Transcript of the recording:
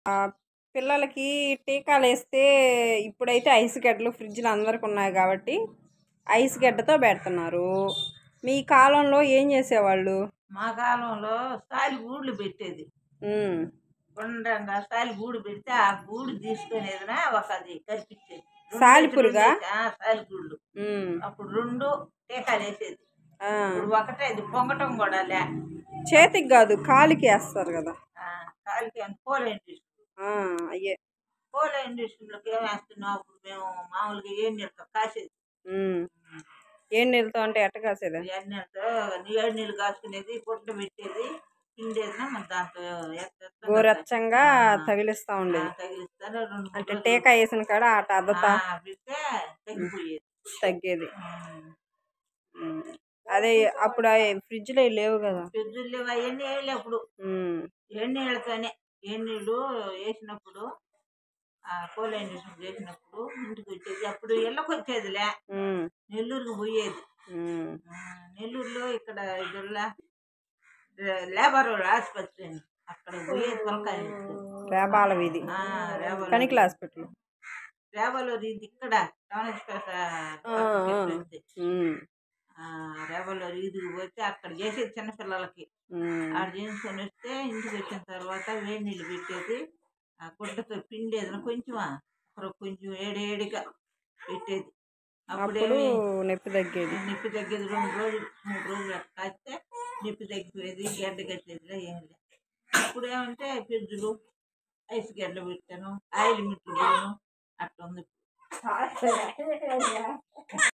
ఆ, పిల్లలకి టీకాలు వేస్తే ఇప్పుడైతే ఐస్ గడ్డలు ఫ్రిడ్జ్లు అందరికి ఉన్నాయి కాబట్టి ఐస్ గడ్డతో పెడుతున్నారు మీ కాలంలో ఏం చేసేవాళ్ళు మా కాలంలో సాలి గూళ్ళు పెట్టేది ఉమ్, గుండ్రంగా సాలి గూడు పెడితే ఆ గూడు తీసుకొని ఏదైనా ఒక అది కనిపించేది సాలిపురుగా? సాలి గూళ్ళు ఉమ్, అప్పుడు రెండు టీకాలు వేసేది ఆ. ఇప్పుడు ఒకటే అది పొంగటం కూడా లే చేతికి కాదు కాలికి వేస్తారు కదా ఆ, కాలికి అంత పూల ఇండస్ట్రీ ఆ, అయ్యే పూల ఇండస్ట్రీలోకి ఏం వేస్తున్నాం అప్పుడు మేము మామూలుగా ఏం చేస్తాం కాసేది ఉమ్. ఏం నీళ్ళతో అంటే ఎట్ట కాసేదా ఎన్నెలతో నీళ్ళు నీళ్ళు కాసుకునేది గుడ్డ పెట్టేది పిండేది మన దాంట్లో వేసేస్తాం. గోరచ్చంగా ఆ, తగిలిస్తా ఆ, ఉండేది తగిలిస్తారు రెండు మూడు అంటే రోజులు టీకా వేసిన కాడ అట అద్దత ఆ, పెడితే తగ్గిపోయేది తగ్గేది ఉమ్. ఉమ్. అదే అప్పుడు ఆ ఫ్రిడ్జ్లో లేవు కదా ఫ్రిడ్జులు అవన్నీ వేయలే అప్పుడు ఉమ్, ఎన్నీళ్ళతోనే ఎన్నీళ్ళు వేసినప్పుడు ఆ పూల ఇండస్ట్రీ చేసినప్పుడు ఇంటికి వచ్చేది అప్పుడు ఇళ్ళకి వచ్చేదిలే ఉమ్, నెల్లూరుకి పోయేది ఉమ్. ఆ, నెల్లూరులో ఇక్కడ ఇదిలా లేబర్ ఆసుపత్రి అని అక్కడ పోయేది పిల్లకాయలు రేబాల వీధి కనికల హాస్పిటల్ రేవలో ఇది ఇక్కడ టౌన్ ఎక్స్ప్రెస్ ఆ, ఆ. ఉమ్, రేవలో ఇది పోతే అక్కడ చేసేది చిన్నపిల్లలకి ఉమ్. ఆడ చేయించుకొని వస్తే ఇంటికి వచ్చిన తర్వాత వేడి నీళ్ళు పెట్టేది ఆ గుడ్డతో పిండేది కొంచెమా ఒక కొంచెం ఏడేడిగా పెట్టేది అప్పుడు అప్పుడేమి నొప్పి తగ్గేది నొప్పి తగ్గేది రెండు రోజులు మూడు రోజులు అట్లా కాస్తే నొప్పి తగ్గిపోయేది గడ్డ కట్టేదిలా ఏం లేదు ఇప్పుడు ఏమంటే ఫ్రిడ్జ్లు ఐస్ గడ్డలు పెట్టాను ఆయిల్ మిట్లు అట్లా ఉంది